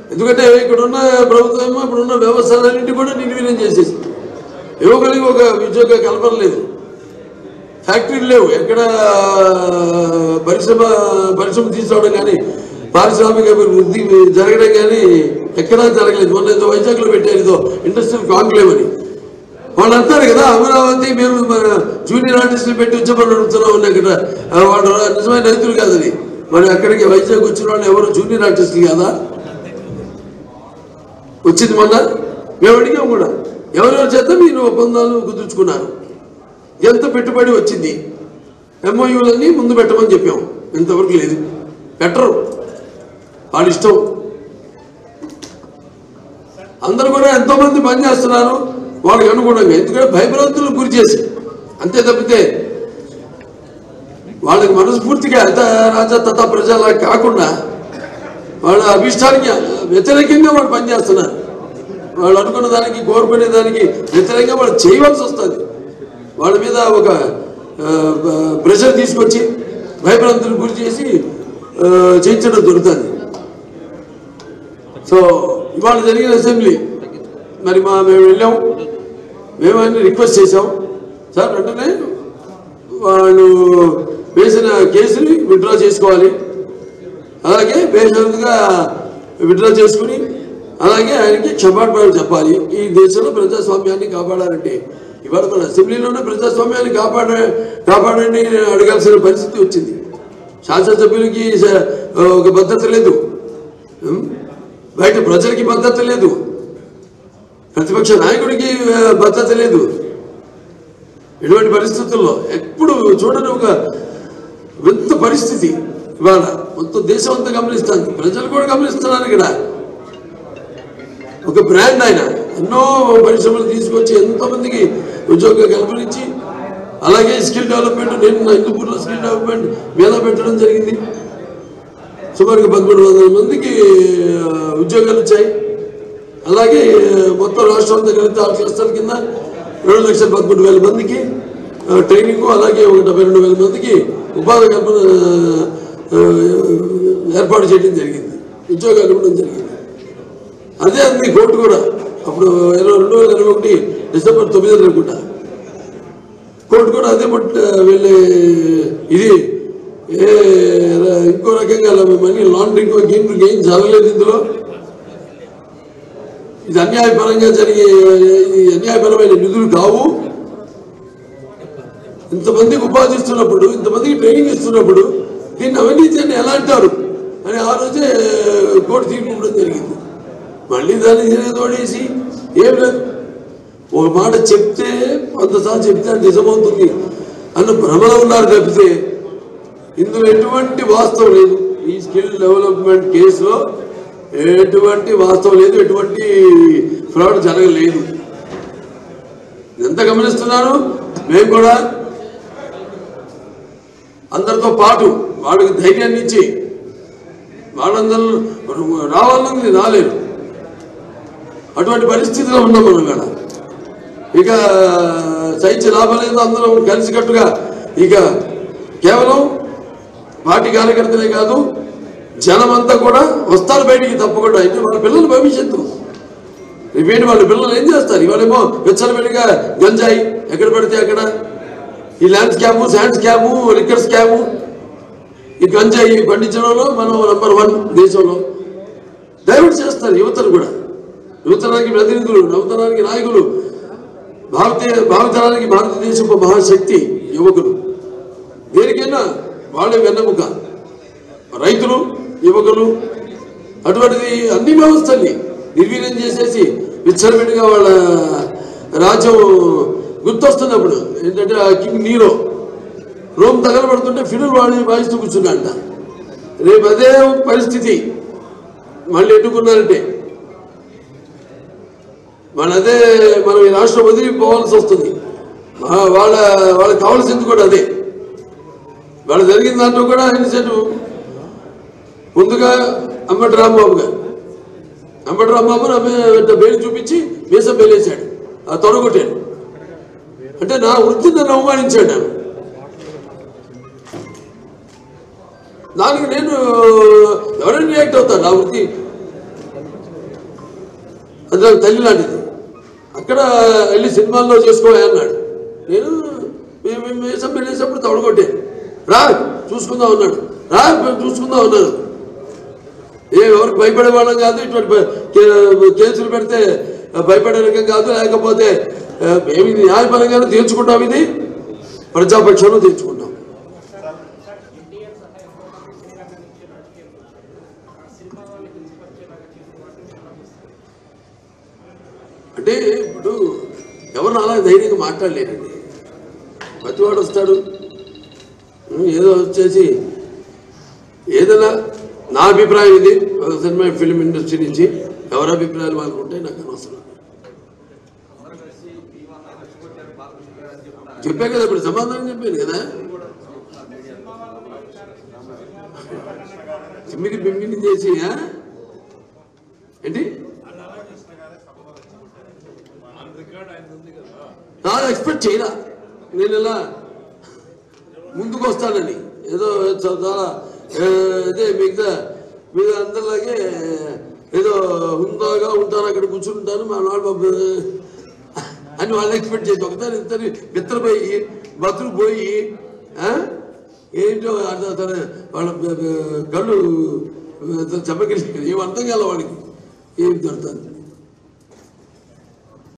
ఎందుకంటే ఇక్కడున్న ప్రభుత్వం ఇప్పుడున్న వ్యవస్థలన్నింటి కూడా నిర్వీర్యం చేసేసి యువకులకి ఒక ఉద్యోగ కల్పన లేదు ఫ్యాక్టరీలు లేవు ఎక్కడ పరిశ్రమ పరిశ్రమ తీసుకోవడం కానీ పారిశ్రామిక అభివృద్ధి జరగడం కానీ ఎక్కడా జరగలేదు మొన్న ఏదో వైజాగ్లో పెట్టారు ఏదో ఇండస్ట్రియల్ కాంక్లేవ్ అని వాళ్ళు అంటారు కదా అమరావతి మేము మన జూనియర్ ఆర్టిస్టులు పెట్టి ఉద్యమాలు నడుపుతున్నాం ఉన్నాయి ఇక్కడ ఆ, వాళ్ళు నిజమైన రైతులు కాదని మరి అక్కడికి వైజాగ్ వచ్చిన వాళ్ళు ఎవరు జూనియర్ ఆర్టిస్టులు కాదా వచ్చింది మొన్న మేము అడిగాం కూడా ఎవరెవరి చేత మీరు ఒప్పందాలు కుదుర్చుకున్నారు ఎంత పెట్టుబడి వచ్చింది ఎంఓయూలన్నీ ముందు పెట్టమని చెప్పాం ఇంతవరకు లేదు పెట్టరు వాళ్ళ ఇష్టం అందరూ కూడా ఎంతో మంది పనిచేస్తున్నారు వాళ్ళకి అనుగుణంగా ఎందుకంటే భయభ్రాంతులకు గురి చేసి అంతే తప్పితే వాళ్ళకి మనస్ఫూర్తిగా అత రాజా తథా ప్రజలా కాకుండా వాళ్ళ అభిష్టానికి వ్యతిరేకంగా వాళ్ళు పనిచేస్తున్నారు వాళ్ళు అనుకున్న దానికి కోరుకునే దానికి వ్యతిరేకంగా వాళ్ళు చేయవలసి వస్తుంది వాళ్ళ మీద ఒక ప్రెషర్ తీసుకొచ్చి భయభ్రాంతులకు గురి చేసి ఆ, చేయించడం దొరుకుతుంది సో ఇవాళ జరిగిన అసెంబ్లీ మరి మా మేము వెళ్ళాం మేము అన్ని రిక్వెస్ట్ చేసాం సార్ వెంటనే వాళ్ళు వేసిన కేసుని విత్డ్రా చేసుకోవాలి అలాగే బేషరతుగా విత్డ్రా చేసుకుని అలాగే ఆయనకి క్షమాపణలు చెప్పాలి ఈ దేశంలో ప్రజాస్వామ్యాన్ని కాపాడాలంటే ఇవాళ మన అసెంబ్లీలోనే ప్రజాస్వామ్యాన్ని కాపాడ కాపాడండి అని అడగాల్సిన పరిస్థితి వచ్చింది శాసనసభ్యులకి స- ఒక భద్రత లేదు ఉం? బయట ప్రజలకి భద్రత లేదు ప్రతిపక్ష నాయకుడికి ఆ, భద్రత లేదు ఇటువంటి పరిస్థితుల్లో ఎప్పుడు చూడని ఒక వింత పరిస్థితి ఇవాళ మొత్తం దేశం అంతా గమనిస్తుంది ప్రజలు కూడా గమనిస్తున్నారు ఇక్కడ ఒక బ్రాండ్ ఆయన ఎన్నో పరిశ్రమలు తీసుకొచ్చి ఎంతో మందికి ఉద్యోగ కల్పనించి అలాగే స్కిల్ డెవలప్మెంట్ నేను నా హిందూపూర్లో స్కిల్ డెవలప్మెంట్ మీద పెట్టడం జరిగింది సుమారుగా పదమూడు వందల మందికి ఆ, ఉద్యోగాలు వచ్చాయి అలాగే మొత్తం రాష్ట్రం అంతా కలిపితే ఆరు క్లస్టర్ కింద రెండు లక్షల పదకొండు వేల మందికి ఆ, ట్రైనింగ్ అలాగే ఒక డెబ్బై రెండు వేల మందికి ఉపాధి కల్పన ఆ, ఏర్పాటు చేయడం జరిగింది ఉద్యోగాలు ఇవ్వడం జరిగింది అదే అంది కోర్టు కూడా అప్పుడు ఇరవై రెండు వేల ఇరవై ఒకటి డిసెంబర్ తొమ్మిది అనుకుంటా కోర్టు కూడా అదే బట్ వీళ్ళ ఇది ఏ ర- ఇంకో రకంగా మనీ లాండరింగ్ గేమ్ గేమ్ జరగలేదు ఇందులో ఇది అన్యాయపరంగా జరిగే ఇది అన్యాయపరమైన నిధులు కావు ఇంతమందికి ఉపాధి ఇస్తున్నప్పుడు ఇంతమందికి ట్రైనింగ్ ఇస్తున్నప్పుడు దీన్ని అవినీతిని ఎలా అంటారు అని ఆ రోజే కోర్టు తీర్పు ఇవ్వడం జరిగింది మళ్ళీ దాన్ని తిరిగి తోడేసి ఏం లేదు ఒక మాట చెప్తే కొంతసార్లు చెప్తే అది నిజమవుతుంది అన్న భ్రమలో ఉన్నారు తప్పితే ఇందులో ఎటువంటి వాస్తవం లేదు ఈ స్కిల్ డెవలప్మెంట్ కేసులో ఎటువంటి వాస్తవం లేదు ఎటువంటి ఫ్రాడ్ జరగలేదు ఎంత గమనిస్తున్నాను మేము కూడా అందరితో పాటు వాళ్ళకి ధైర్యాన్ని ఇచ్చి వాళ్ళందరూ రావాలని రాలేరు అటువంటి పరిస్థితిలో ఉన్నాం మనం ఇక్కడ ఇక సహించే లాభం లేదు అందరం కలిసికట్టుగా ఇక కేవలం పార్టీ కార్యకర్తలే కాదు జనమంతా కూడా వస్తారు బయటికి తప్పకుండా అయితే వాళ్ళ పిల్లల భవిష్యత్తు రేపేంటి వాళ్ళ పిల్లలు ఏం చేస్తారు ఇవాళేమో విచ్చలవిడిగా గంజాయి ఎక్కడ పడితే అక్కడ ఈ land scam sand scam liquor scam ఈ గంజాయి పండించడంలో మనం నంబర్ వన్ దేశంలో డైవర్ట్ చేస్తారు యువతను కూడా యువతరానికి ప్రతినిధులు నవతరానికి నాయకులు భారతీయ భావితరానికి భారతదేశపు మహాశక్తి యువకులు దేనికైనా వాళ్ళే వెన్నముక రైతులు యువకులు అటువంటిది అన్ని వ్యవస్థల్ని నిర్వీర్యం చేసేసి విచ్చలవిడిగా వాళ్ళ రాజ్యం గుర్తొస్తున్నప్పుడు ఏంటంటే ఆ కింగ్ నీరో రోమ్ తగలబడుతుంటే ఫిడులు వాడి వాయిస్తూ కూర్చున్నాడంట రేపు అదే పరిస్థితి మళ్ళీ ఎన్నుకున్నారంటే మన అదే మనం ఈ రాష్ట్రం వదిలి పోవాల్సి వస్తుంది ఆ వాళ్ళ వాళ్ళకి కావాల్సింది కూడా అదే వాళ్ళ జరిగిన దాంట్లో కూడా ఆయన సెట్ ముందుగా అంబటి రాంబాబు గారు అంబటి రాంబాబు నా మీద బేలు చూపించి మీసం బేలేశాడు ఆ తొడగొట్టాడు అంటే నా వృత్తిని నన్ను అవమానించాడు ఆయన దానికి నేను ఎవరైనా రియాక్ట్ అవుతాను నా వృత్తి అది నాకు తల్లి లాంటిది అక్కడ వెళ్ళి సినిమాల్లో చేసుకోవాలి అన్నాడు నేను మేము మేము వేసాం వెళ్ళేసప్పుడు తొడగొట్టే రా చూసుకుందాం అన్నాడు రా చూసుకుందాం అన్నాడు ఏ ఎవరికి భయపడే వాళ్ళం కాదు ఇటువంటి భ- కే- కేసులు పెడితే భయపడే రకం కాదు లేకపోతే ఆ, మేము ఇది న్యాయపరంగానే తీర్చుకుంటాం ఇది ప్రజాపక్షంలో తీర్చుకుంటాం అంటే ఇప్పుడు ఎవరు అలా ధైర్యంగా మాట్లాడలేరండి ప్రతివాడు వస్తాడు ఉం, ఏదో వచ్చేసి ఏదైనా నా అభిప్రాయం ఇది ఒక సినిమా ఫిల్మ్ ఇండస్ట్రీ నుంచి ఎవరి అభిప్రాయాలు వాళ్ళకు ఉంటే నాకు అనవసరం చెప్పా కదా ఇప్పుడు సమాధానం చెప్పాను కదా చిమ్మిని బిమ్మిని చేసి ఆ? ఏంటి చాలా ఎక్స్పెక్ట్ చేయరా నేను ఇలా ముందుకు వస్తానని ఏదో చ- చాలా ఏ, అదే మిగతా మీద అందరిలాగే ఏదో హుందాగా ఉంటాను అక్కడ కూర్చుంటాను మా నాడు బాబు అని వాళ్ళు ఎక్స్పెక్ట్ చేసి ఒకసారి ఇద్దరు మిత్రపోయి బతులు పోయి ఆ? ఏంటో అర్థం తన వాళ్ళ బ- బ- కళ్ళు చెమ్మకిలి ఏం అర్థం కాల వాడికి ఏం దొరుకుతుంది